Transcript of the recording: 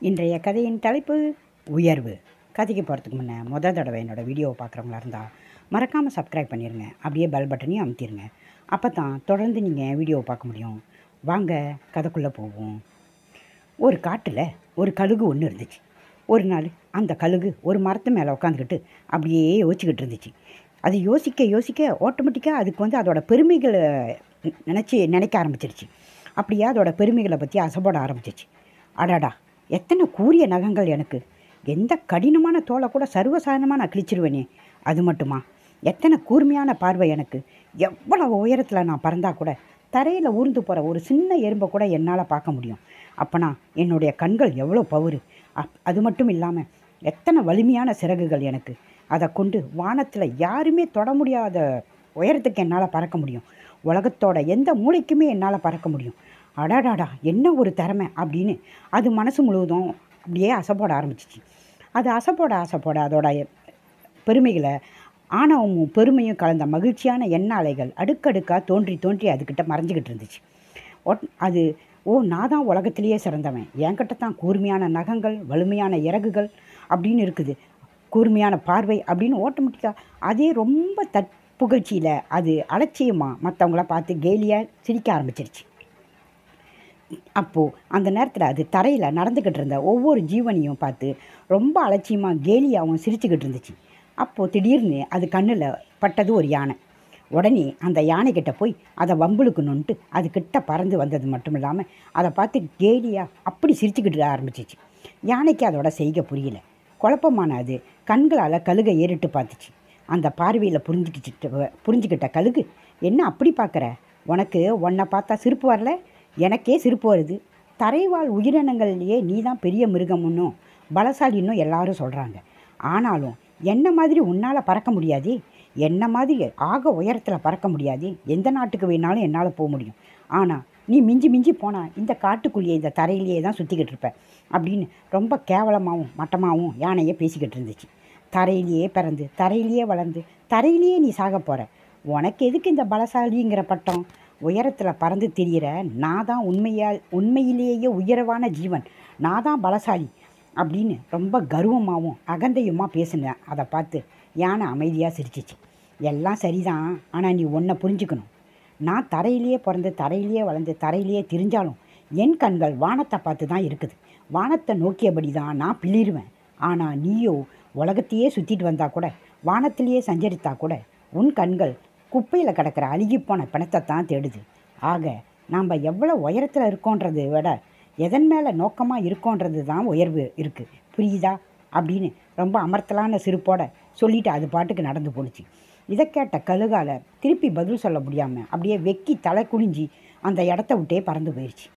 இன்றைய கதையின் தலைப்பு உயர்வு கதைக்கு போகிறதுக்கு முன்னே மொதல் தடவை என்னோடய வீடியோவை பார்க்குறவங்களா இருந்தால் மறக்காமல் சப்ஸ்கிரைப் பண்ணிடுங்க அப்படியே பெல் பட்டனையும் அமுத்திடுங்க அப்போ தான் தொடர்ந்து நீங்கள் வீடியோவை பார்க்க முடியும் வாங்க கதைக்குள்ளே போவோம் ஒரு காட்டில் ஒரு கழுகு ஒன்று இருந்துச்சு ஒரு நாள் அந்த கழுகு ஒரு மரத்து மேலே உட்காந்துக்கிட்டு அப்படியே யோசிச்சுக்கிட்டு இருந்துச்சு அது யோசிக்க யோசிக்க ஆட்டோமேட்டிக்காக அதுக்கு வந்து அதோட பெருமைகளை நினச்சி நினைக்க ஆரம்பிச்சிருச்சு அப்படியே அதோட பெருமைகளை பற்றி அசைப்பட ஆரம்பிச்சிச்சு அடாடா எத்தனை கூரிய நகங்கள் எனக்கு எந்த கடினமான தோலை கூட சர்வசாதாரணமாக நான் கிழிச்சிருவேனே அது மட்டுமா எத்தனை கூர்மையான பார்வை எனக்கு எவ்வளவு உயரத்தில் நான் பறந்தா கூட தரையில் ஊர்ந்து போகிற ஒரு சின்ன எறும்பை கூட என்னால் பார்க்க முடியும் அப்போனா என்னுடைய கண்கள் எவ்வளோ பவுரு அப் அது மட்டும் இல்லாமல் எத்தனை வலிமையான சிறகுகள் எனக்கு அதை கொண்டு வானத்தில் யாருமே தொட முடியாத உயரத்துக்கு என்னால் பறக்க முடியும் உலகத்தோட எந்த மூளைக்குமே என்னால் பறக்க முடியும் அடாடாடா என்ன ஒரு திறமை அப்படின்னு அது மனசு முழுவதும் அப்படியே அசைப்போட ஆரம்பிச்சிச்சு அது அசைப்போட அசைப்போட அதோட பெருமைகளை ஆணவமும் பெருமையும் கலந்த மகிழ்ச்சியான எண்ண அலைகள் அடுக்கடுக்காக தோன்றி தோன்றி அதுக்கிட்ட மறைஞ்சிக்கிட்டு இருந்துச்சு ஒட் அது ஓ நான் தான் உலகத்திலேயே சிறந்தவன் என்கிட்ட தான் கூர்மையான நகங்கள் வலிமையான இறகுகள் அப்படின்னு இருக்குது கூர்மையான பார்வை அப்படின்னு ஆட்டோமேட்டிக்காக அதே ரொம்ப தற்புகழ்ச்சியில் அது அலட்சியமாக மற்றவங்கள பார்த்து கேலியாக சிரிக்க ஆரம்பிச்சிருச்சு அப்போது அந்த நேரத்தில் அது தரையில் நடந்துக்கிட்டு இருந்த ஒவ்வொரு ஜீவனையும் பார்த்து ரொம்ப அலட்சியமாக கேலியாகவும் சிரிச்சுக்கிட்டு இருந்துச்சு அப்போது திடீர்னு அது கண்ணில் பட்டது ஒரு யானை உடனே அந்த யானைக்கிட்ட போய் அதை வம்புழுக்கணுன்ட்டு அது கிட்ட பறந்து வந்தது மட்டும் இல்லாமல் அதை பார்த்து கேலியாக அப்படி சிரிச்சுக்கிட்டு ஆரம்பிச்சிச்சு யானைக்கு அதோட செய்க புரியல குழப்பமான அது கண்களால் கழுகை ஏறிட்டு பார்த்துச்சு அந்த பார்வையில் புரிஞ்சுக்கிட்டு புரிஞ்சுக்கிட்ட கழுகு என்ன அப்படி பார்க்குற உனக்கு உன்னை பார்த்தா சிரிப்பு வரல எனக்கே சிரிப்பு வருது தரைவாழ் உயிரினங்கள்லேயே நீ தான் பெரிய மிருகம்னும் பலசாலின்னும் எல்லாரும் சொல்கிறாங்க ஆனாலும் என்ன மாதிரி உன்னால் பறக்க முடியாது என்ன மாதிரி ஆக உயரத்தில் பறக்க முடியாது எந்த நாட்டுக்கு வேணாலும் என்னால் போக முடியும் ஆனால் நீ மிஞ்சி மிஞ்சி போனால் இந்த காட்டுக்குள்ளேயே இந்த தரையிலேயே தான் சுற்றிக்கிட்டு இருப்ப அப்படின்னு ரொம்ப கேவலமாகவும் மட்டமாகவும் யானையை பேசிக்கிட்டு இருந்துச்சு தரையிலேயே பிறந்து தரையிலேயே வளர்ந்து தரையிலேயே நீ சாக போகிற உனக்கு எதுக்கு இந்த பலசாலிங்கிற பட்டம் உயரத்தில் பறந்து திரியிற நான் தான் உண்மையால் உண்மையிலேயே உயரவான ஜீவன் நான் தான் பலசாலி அப்படின்னு ரொம்ப கர்வமாகவும் அகந்தையுமா பேசினேன் அதை பார்த்து யானை அமைதியாக சிரிச்சிச்சு எல்லாம் சரிதான் ஆனால் நீ ஒன்றை புரிஞ்சுக்கணும் நான் தரையிலேயே பிறந்து தரையிலேயே வளர்ந்து தரையிலேயே திரிஞ்சாலும் என் கண்கள் வானத்தை பார்த்து தான் இருக்குது வானத்தை நோக்கியபடி தான் நான் பிளிருவேன் ஆனால் நீயோ உலகத்தையே சுற்றிட்டு வந்தால் கூட வானத்திலேயே சஞ்சரித்தா கூட உன் கண்கள் குப்பையில் கிடக்கிற அழுகிப்போன பிணத்தை தான் தேடுது ஆக நாம் எவ்வளோ உயரத்தில் இருக்கோன்றதை விட எதன் மேலே நோக்கமாக இருக்கோன்றது தான் உயர்வு இருக்குது புரியுதா அப்படின்னு ரொம்ப அமர்த்தலான சிரிப்போட சொல்லிட்டு அது பாட்டுக்கு நடந்து போணுச்சு இதை கேட்ட கழுகால திருப்பி பதில் சொல்ல முடியாமல் அப்படியே வெக்கி தலை குனிஞ்சி அந்த இடத்த விட்டே பறந்து போயிடுச்சு